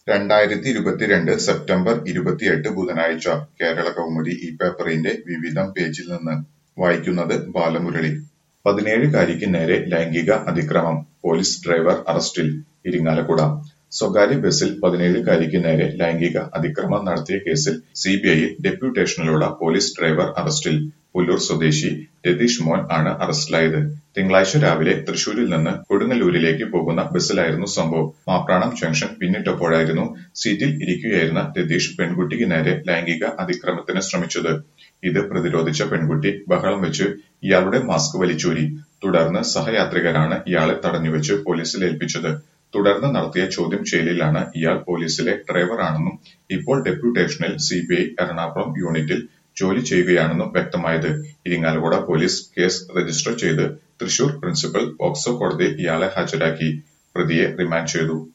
രണ്ടായിരത്തി ഇരുപത്തിരണ്ട് സെപ്റ്റംബർ ഇരുപത്തിയെട്ട് ബുധനാഴ്ച കേരളകൗമുദി ഈ പേപ്പറിന്റെ വിവിധം പേജിൽ നിന്ന് വായിക്കുന്നത് ബാലമുരളി പതിനേഴുകാരിക്ക് നേരെ ലൈംഗിക അതിക്രമം പോലീസ് ഡ്രൈവർ അറസ്റ്റിൽ ഇരിങ്ങാലക്കുട സ്വകാര്യ ബസിൽ പതിനേഴുകാരിക്ക് നേരെ ലൈംഗിക അതിക്രമം നടത്തിയ കേസിൽ സിബിഐയിൽ ഡെപ്യൂട്ടേഷനിലുള്ള പോലീസ് ഡ്രൈവർ അറസ്റ്റിൽ പുല്ലൂർ സ്വദേശി രതീഷ് മോൻ ആണ് അറസ്റ്റിലായത് തിങ്കളാഴ്ച രാവിലെ തൃശൂരിൽ നിന്ന് കൊടുങ്ങല്ലൂരിലേക്ക് പോകുന്ന ബസ്സിലായിരുന്നു സംഭവം മാപ്രാണം ജംഗ്ഷൻ പിന്നിട്ടപ്പോഴായിരുന്നു സീറ്റിൽ ഇരിക്കുകയായിരുന്ന രതീഷ് പെൺകുട്ടിക്ക് നേരെ ലൈംഗിക അതിക്രമത്തിന് ശ്രമിച്ചത് ഇത് പ്രതിരോധിച്ച പെൺകുട്ടി ബഹളം വെച്ച് ഇയാളുടെ മാസ്ക് വലിച്ചൂരി തുടർന്ന് സഹയാത്രികരാണ് ഇയാളെ തടഞ്ഞുവെച്ച് പോലീസിൽ ഏൽപ്പിച്ചത് തുടർന്ന് നടത്തിയ ചോദ്യം ചെയ്യലിലാണ് ഇയാൾ പോലീസിലെ ഡ്രൈവറാണെന്നും ഇപ്പോൾ ഡെപ്യൂട്ടേഷനിൽ സിബിഐ എറണാകുളം യൂണിറ്റിൽ ജോലി ചെയ്യുകയാണെന്നും വ്യക്തമായത് ഇരിങ്ങാലക്കുട പോലീസ് കേസ് രജിസ്റ്റർ ചെയ്ത് തൃശൂർ പ്രിൻസിപ്പൽ പോക്സോ കോടതിയിൽ ഇയാളെ ഹാജരാക്കി പ്രതിയെ റിമാൻഡ് ചെയ്തു